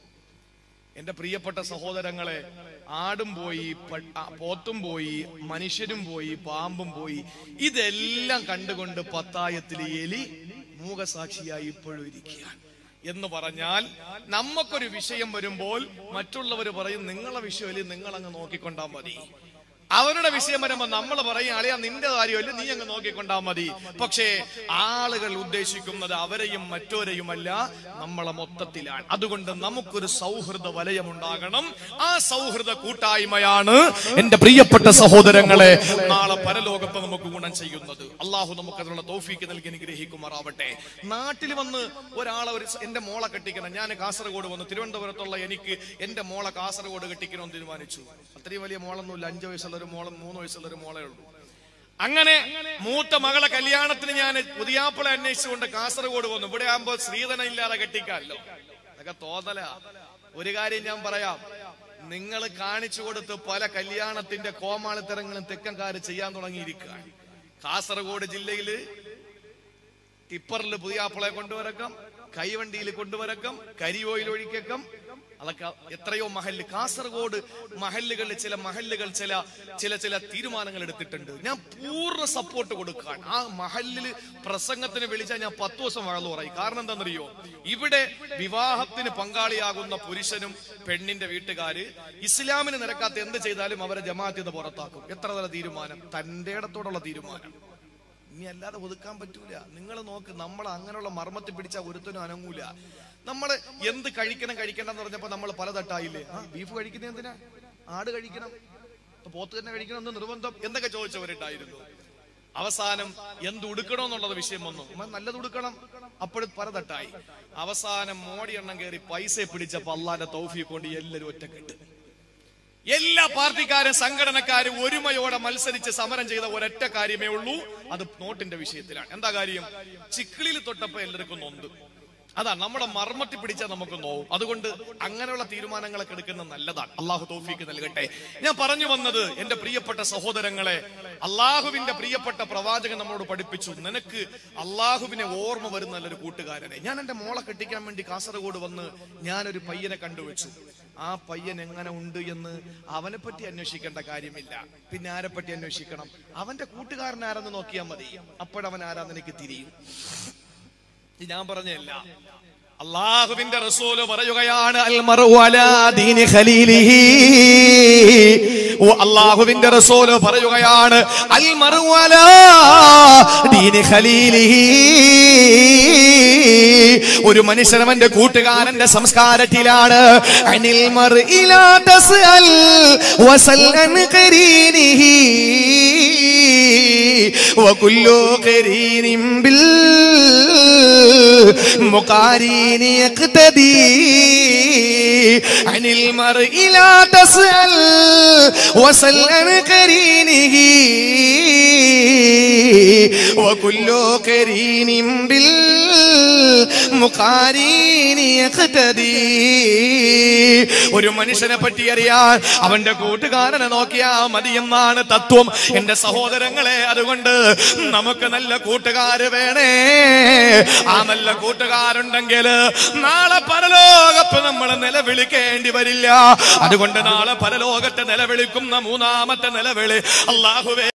എന്റെ പ്രിയപ്പെട്ട സഹോദരങ്ങളെ ആടും പോയി പ- ആ, പോത്തും പോയി മനുഷ്യരും പോയി പാമ്പും പോയി ഇതെല്ലാം കണ്ടുകൊണ്ട് പത്തായത്തിൽ എലി മൂകസാക്ഷിയായി ഇപ്പോഴും ഇരിക്കുകയാണ് എന്ന് പറഞ്ഞാൽ നമുക്കൊരു വിഷയം വരുമ്പോൾ മറ്റുള്ളവർ പറയും നിങ്ങളെ വിഷയമല്ലേ നിങ്ങൾ അങ്ങ് നോക്കിക്കൊണ്ടാ മതി അവരുടെ വിഷയം വരുമ്പോ നമ്മൾ പറയും അളിയാ നിന്റെ കാര്യമല്ല നീ അങ്ങ് നോക്കിക്കൊണ്ടാ മതി പക്ഷേ ആളുകൾ ഉദ്ദേശിക്കുന്നത് അവരെയും മറ്റോരെയുമല്ല നമ്മളെ മൊത്തത്തിലാണ് അതുകൊണ്ട് നമുക്കൊരു സൗഹൃദ വലയമുണ്ടാകണം ആ സൗഹൃദ കൂട്ടായ്മയാണ് എന്റെ പ്രിയപ്പെട്ട സഹോദരങ്ങളെ നാളെ പരലോകത്ത് നമുക്ക് ഗുണം ചെയ്യുന്നത് അള്ളാഹു നമുക്ക് അതിനുള്ള തോഫീക്ക് നൽകി അനുഗ്രഹിക്കുമാറാവട്ടെ നാട്ടിൽ വന്ന് ഒരാളെ ഒരു സ- എന്റെ മോളെ കെട്ടിക്കണം ഞാൻ കാസർഗോഡ് വന്നു തിരുവനന്തപുരത്തുള്ള എനിക്ക് എന്റെ മോളെ കാസർഗോഡ് കെട്ടിക്കണമെന്ന് തീരുമാനിച്ചു അത്രയും വലിയ മോളൊന്നുമില്ല അഞ്ചു വയസ്സുള്ള ഒരു മോളും മൂന്ന് വയസ്സുള്ള ഒരു മോളേ ഉള്ളൂ അങ്ങനെ മൂത്ത മകളെ കല്യാണത്തിന് ഞാൻ പുതിയാപ്പിളെ അന്വേഷിച്ചുകൊണ്ട് കാസർഗോഡ് വന്നു ഇവിടെ ആകുമ്പോ ശ്രീധന ഇല്ലാതെ കെട്ടിക്കാമല്ലോ അതൊക്കെ തോന്നല ഒരു കാര്യം ഞാൻ പറയാം നിങ്ങൾ കാണിച്ചു കൊടുത്ത് പല കല്യാണത്തിന്റെ കോമാളിത്തരങ്ങളും തെക്കൻകാര് ചെയ്യാൻ തുടങ്ങിയിരിക്കുകയാണ് കാസർഗോഡ് ജില്ലയില് ടിപ്പറിൽ പുതിയാപ്പിളെ കൊണ്ടുവരക്കം കൈവണ്ടിയിൽ കൊണ്ടുവരക്കം കരിയോയിൽ ഒഴിക്കക്കം അതൊക്കെ എത്രയോ മഹല്ല് കാസർഗോഡ് മഹല്ലുകളിൽ ചില മഹല്ലുകൾ ചില ചില ചില തീരുമാനങ്ങൾ എടുത്തിട്ടുണ്ട് ഞാൻ പൂർണ്ണ സപ്പോർട്ട് കൊടുക്കാൻ ആ മഹല്ലില് പ്രസംഗത്തിന് വിളിച്ചാൽ ഞാൻ പത്ത് ദിവസം വഴന്നു പറയും കാരണം എന്താണെന്നറിയോ ഇവിടെ വിവാഹത്തിന് പങ്കാളിയാകുന്ന പുരുഷനും പെണ്ണിന്റെ വീട്ടുകാര് ഇസ്ലാമിന് നിരക്കാത്ത എന്ത് ചെയ്താലും അവരെ ജമാഅത്തിന് പുറത്താക്കും എത്ര തല തീരുമാനം തന്റെ ഇടത്തോടുള്ള തീരുമാനം ഇനി അല്ലാതെ ഒതുക്കാൻ പറ്റൂല നിങ്ങൾ നോക്ക് നമ്മൾ അങ്ങനെയുള്ള മർമ്മത്തിൽ പിടിച്ച ഒരുത്തനും അനങ്ങൂല നമ്മൾ എന്ത് കഴിക്കണം കഴിക്കണം എന്ന് പറഞ്ഞപ്പോ നമ്മൾ പല തട്ടായില്ലേ ആ ബീഫ് കഴിക്കുന്നത് എന്തിനാ ആട് കഴിക്കണം ഇപ്പൊ പോത്ത് തന്നെ കഴിക്കണം എന്ന് നിർബന്ധം എന്നൊക്കെ ചോദിച്ചവരുണ്ടായിരുന്നു അവസാനം എന്ത് ഉടുക്കണോ എന്നുള്ളത് വിഷയം വന്നു ഉമ്മ നല്ലത് ഉടുക്കണം അപ്പോഴും പല തട്ടായി അവസാനം മോടി എണ്ണം കയറി പൈസ പിടിച്ചപ്പോ അള്ളാന്റെ തൗഫീ കൊണ്ട് എല്ലാവരും ഒറ്റക്കെട്ട് എല്ലാ പാർട്ടിക്കാരും സംഘടനക്കാരും ഒരുമയോടെ മത്സരിച്ച് സമരം ചെയ്ത ഒരൊറ്റ കാര്യമേ ഉള്ളൂ അത് നോട്ടിന്റെ വിഷയത്തിലാണ് എന്താ കാര്യം ചിക്കിളിയിൽ തൊട്ടപ്പോ എല്ലാവർക്കും നൊന്ത് അതാ നമ്മുടെ മർമ്മത്തിൽ പിടിച്ചാൽ നമുക്ക് നോവും അതുകൊണ്ട് അങ്ങനെയുള്ള തീരുമാനങ്ങളൊക്കെ എടുക്കുന്നത് നല്ലതാണ് അള്ളാഹു തോഫീക്ക് നൽകട്ടെ ഞാൻ പറഞ്ഞു വന്നത് എന്റെ പ്രിയപ്പെട്ട സഹോദരങ്ങളെ അള്ളാഹുവിന്റെ പ്രിയപ്പെട്ട പ്രവാചകൻ നമ്മളോട് പഠിപ്പിച്ചു നിനക്ക് അള്ളാഹുവിനെ ഓർമ്മ വരുന്ന നല്ലൊരു കൂട്ടുകാരനെ ഞാൻ എന്റെ മോളെ കെട്ടിക്കാൻ വേണ്ടി കാസർഗോഡ് വന്ന് ഞാനൊരു പയ്യനെ കണ്ടുവച്ചു ആ പയ്യൻ എങ്ങനെ ഉണ്ട് എന്ന് അവനെ പറ്റി അന്വേഷിക്കേണ്ട കാര്യമില്ല പിന്നെ ആരെ പറ്റി അന്വേഷിക്കണം അവന്റെ കൂട്ടുകാരൻ ആരെന്ന് നോക്കിയാൽ മതി അപ്പോഴവൻ ആരാന്ന് എനിക്ക് തിരിയും ഇത് ഞാൻ പറഞ്ഞല്ല അള്ളാഹുവിന്റെ റസൂല് പറയുകയാണ് അൽ മർഉ അലാ ദീനി ഖലീലിഹി ഓ അള്ളാഹുവിന്റെ റസൂല് പറയുകയാണ് അൽ മർഉ അലാ ദീനി ഖലീലിഹി ഒരു മനുഷ്യൻ അവന്റെ കൂട്ടുകാരന്റെ സംസ്കാരത്തിലാണ് അനിൽ മർഇ ലാ തസ്അൽ വസൽ അൻ ഖരീനിഹി وكل قرين بالمقارين يقتدي عن المرء لا تسأل وسل عن قرينه وكل قرين بالمقارين يقتدي ഒരു മനുഷ്യനെ പറ്റി അറിയാൻ അവന്റെ കൂട്ടുകാരനെ നോക്കിയാ മതി എന്നാണ് തത്വം എന്റെ സഹോദരങ്ങളെ അതുകൊണ്ട് നമുക്ക് നല്ല കൂട്ടുകാര് വേണേ ആ നല്ല കൂട്ടുകാരുണ്ടെങ്കിൽ നാളെ പരലോകത്ത് നമ്മൾ നിലവിളിക്കേണ്ടി വരില്ല അതുകൊണ്ട് നാളെ പരലോകത്തെ നിലവിളിക്കുന്ന മൂന്നാമത്തെ നിലവിളി അള്ളാഹുവേ